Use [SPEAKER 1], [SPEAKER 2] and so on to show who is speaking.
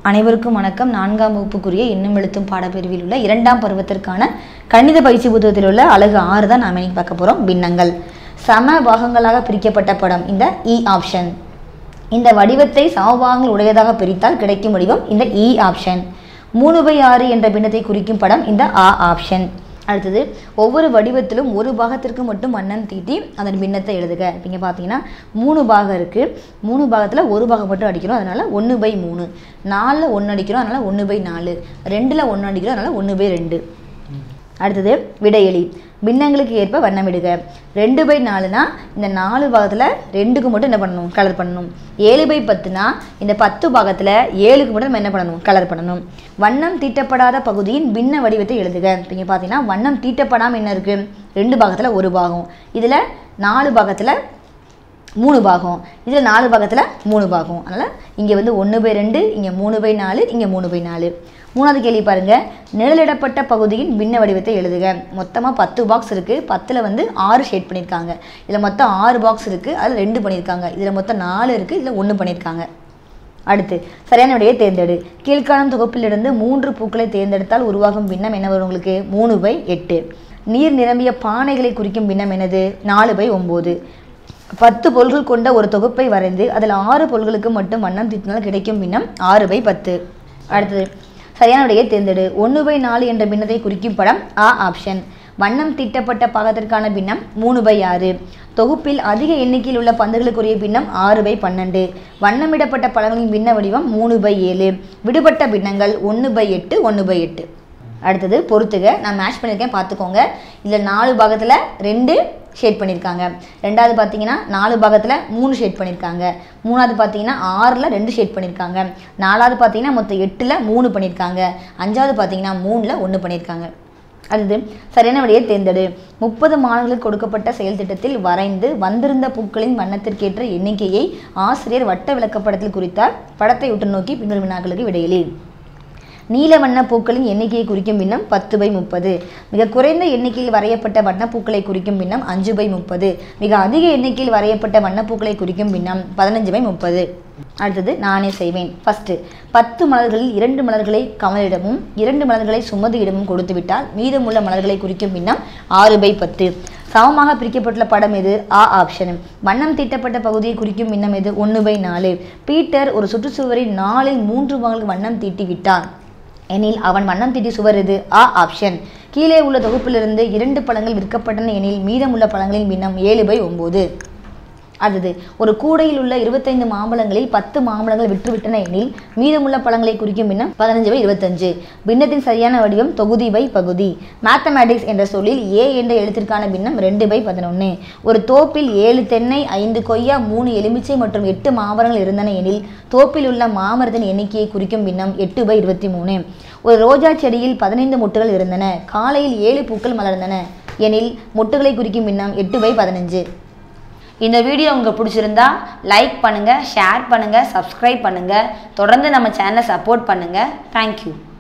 [SPEAKER 1] அனைவருக்கும் வணக்கம் நான்காம் வகுப்புக்குரிய எண்ணும் எழுத்தும் பாடப்பிரிவில் உள்ள இரண்டாம் பருவத்திற்கான கணித பயிற்சி புத்தகத்தில் உள்ள அழகு ஆறு தான் நாம் இன்னைக்கு பார்க்க போகிறோம் பின்னங்கள் சம பாகங்களாக பிரிக்கப்பட்ட படம் இந்த இ ஆப்ஷன் இந்த வடிவத்தை சமபாகங்கள் உடையதாக பிரித்தால் கிடைக்கும் வடிவம் இந்த இ ஆப்ஷன் மூணு பை ஆறு என்ற பின்னத்தை குறிக்கும் படம் இந்த ஆ ஆப்ஷன் அடுத்தது ஒவ்வொரு வடிவத்திலும் ஒரு பாகத்திற்கு மட்டும் வண்ணம் தீட்டி அதன் பின்னத்தை எழுதுக இங்கே பார்த்தீங்கன்னா மூணு பாகம் இருக்குது மூணு பாகத்தில் ஒரு பாகம் மட்டும் அடிக்கிறோம் அதனால் ஒன்று பை மூணு நாலில் ஒன்று அடிக்கிறோம் அதனால் ஒன்று பை நாலு ரெண்டில் ஒன்று அடிக்கிறோம் அதனால் ஒன்று பை ரெண்டு அடுத்தது விடையெளி பின்னங்களுக்கு ஏற்ப வண்ணமிடுக ரெண்டு பை நாலுனா இந்த நாலு பாகத்தில் ரெண்டுக்கு மட்டும் என்ன பண்ணணும் கலர் பண்ணணும் ஏழு பை பத்துனா இந்த பத்து பாகத்தில் ஏழுக்கு மட்டும் நம்ம என்ன பண்ணணும் கலர் பண்ணணும் வண்ணம் தீட்டப்படாத பகுதியின் பின்ன வடிவத்தை எழுதுக இப்போ இங்கே பார்த்தீங்கன்னா வண்ணம் தீட்டப்படாமல் என்ன இருக்குது ரெண்டு பாகத்தில் ஒரு பாகம் இதில் நாலு பாகத்தில் மூணு பாகம் இதில் நாலு பாகத்தில் மூணு பாகம் அதனால் இங்கே வந்து ஒன்று பை ரெண்டு இங்கே மூணு பை நாலு இங்கே மூணு பை நாலு மூணாவது கேள்வி பாருங்கள் நிழலிடப்பட்ட பகுதியின் பின்ன வடிவத்தை எழுதுக மொத்தமாக பத்து பாக்ஸ் இருக்குது பத்தில் வந்து ஆறு ஷேட் பண்ணியிருக்காங்க இதில் மொத்தம் ஆறு பாக்ஸ் இருக்குது அதில் ரெண்டு பண்ணியிருக்காங்க இதில் மொத்தம் நாலு இருக்குது இதில் ஒன்று பண்ணியிருக்காங்க அடுத்து சரியான விடையை தேர்ந்தெடு கீழ்காணும் தொகுப்பிலிருந்து மூன்று பூக்களை தேர்ந்தெடுத்தால் உருவாகும் பின்னம் என்ன வரும் உங்களுக்கு மூணு பை எட்டு நீர் நிரம்பிய பானைகளை குறிக்கும் பின்னம் என்னது நாலு பை ஒம்பது பத்து பொருள்கள் கொண்ட ஒரு தொகுப்பை வரைந்து அதில் ஆறு பொருள்களுக்கு மட்டும் வண்ணம் தீட்டினால் கிடைக்கும் பின்னம் ஆறு பை பத்து அடுத்தது சரியான விடையை தேர்ந்தெடு ஒன்று பை நாலு என்ற பின்னத்தை குறிக்கும் படம் ஆ ஆப்ஷன் வண்ணம் தீட்டப்பட்ட பாகத்திற்கான பின்னம் மூணு பை ஆறு தொகுப்பில் அதிக எண்ணிக்கையில் உள்ள பந்துகளுக்குரிய பின்னம் ஆறு பை பன்னெண்டு வண்ணமிடப்பட்ட பழங்களின் பின்ன வடிவம் மூணு பை ஏழு விடுபட்ட பின்னங்கள் ஒன்று பை எட்டு ஒன்று பை எட்டு அடுத்தது பொறுத்துக நான் மேட்ச் பண்ணியிருக்கேன் பார்த்துக்கோங்க இதில் நாலு பாகத்தில் ரெண்டு ஷேட் பண்ணியிருக்காங்க ரெண்டாவது பார்த்தீங்கன்னா நாலு பாகத்தில் மூணு ஷேட் பண்ணியிருக்காங்க மூணாவது பார்த்தீங்கன்னா ஆறில் ரெண்டு ஷேட் பண்ணியிருக்காங்க நாலாவது பார்த்தீங்கன்னா மொத்தம் எட்டில் மூணு பண்ணியிருக்காங்க அஞ்சாவது பார்த்தீங்கன்னா மூணில் ஒன்று பண்ணியிருக்காங்க அடுத்து சரியான விடையை தேர்ந்தெடு முப்பது மாணவர்களுக்கு கொடுக்கப்பட்ட செயல் திட்டத்தில் வரைந்து வந்திருந்த பூக்களின் வண்ணத்திற்கேற்ற எண்ணிக்கையை ஆசிரியர் வட்ட விளக்கப்படத்தில் குறித்தார் படத்தை உற்று நோக்கி பின்வரும் வினாக்களுக்கு விடையிலே நீல வண்ண பூக்களின் எண்ணிக்கையை குறிக்கும் பின்னம் பத்து பை முப்பது மிக குறைந்த எண்ணிக்கையில் வரையப்பட்ட வண்ணப்பூக்களை குறிக்கும் பின்னம் அஞ்சு பை முப்பது மிக அதிக எண்ணிக்கையில் வரையப்பட்ட வண்ணப்பூக்களை குறிக்கும் பின்னம் பதினஞ்சு பை முப்பது அடுத்தது நானே செய்வேன் ஃபஸ்ட்டு பத்து மலர்களில் இரண்டு மலர்களை கமலிடமும் இரண்டு மலர்களை சுமதியிடமும் கொடுத்து விட்டால் மீதமுள்ள மலர்களை குறிக்கும் பின்னம் ஆறு பை பத்து சமமாக பிரிக்கப்பட்டுள்ள படம் எது ஆ ஆப்ஷன் வண்ணம் தீட்டப்பட்ட பகுதியை குறிக்கும் பின்னம் எது ஒன்று பை நாலு பீட்டர் ஒரு சுற்றுச்சுவரில் நாலில் மூன்று மகளுக்கு வண்ணம் தீட்டி விட்டான் எனில் அவன் வண்ணம் தீட்டி சுவர் எது ஆ ஆப்ஷன் கீழே உள்ள தொகுப்பிலிருந்து இரண்டு பழங்கள் விற்கப்பட்டன எனில் மீதமுள்ள பழங்களின் பின்னம் ஏழு பை ஒம்பது அடுத்தது ஒரு கூடையில் உள்ள இருபத்தைந்து மாம்பழங்களில் பத்து மாம்பழங்கள் விற்றுவிட்டன எனில் மீதமுள்ள பழங்களை குறிக்கும் பின்னம் பதினஞ்சு பை இருபத்தஞ்சு பின்னத்தின் சரியான வடிவம் தொகுதி பை பகுதி மேத்தமேட்டிக்ஸ் என்ற சொல்லில் ஏ என்ற எழுத்திற்கான பின்னம் ரெண்டு பை பதினொன்று ஒரு தோப்பில் ஏழு தென்னை ஐந்து கொய்யா மூணு எலுமிச்சை மற்றும் எட்டு மாமரங்கள் இருந்தன எனில் தோப்பில் உள்ள மாமரத்தின் எண்ணிக்கையை குறிக்கும் பின்னம் எட்டு பை இருபத்தி மூணு ஒரு ரோஜா செடியில் பதினைந்து மொட்டுகள் இருந்தன காலையில் ஏழு பூக்கள் மலர்ந்தன எனில் மொட்டுகளை குறிக்கும் பின்னம் எட்டு பை பதினஞ்சு இந்த வீடியோ உங்களுக்கு பிடிச்சிருந்தா லைக் பண்ணுங்கள் ஷேர் பண்ணுங்கள் சப்ஸ்கிரைப் பண்ணுங்கள் தொடர்ந்து நம்ம சேனலை சப்போர்ட் பண்ணுங்கள் தேங்க்யூ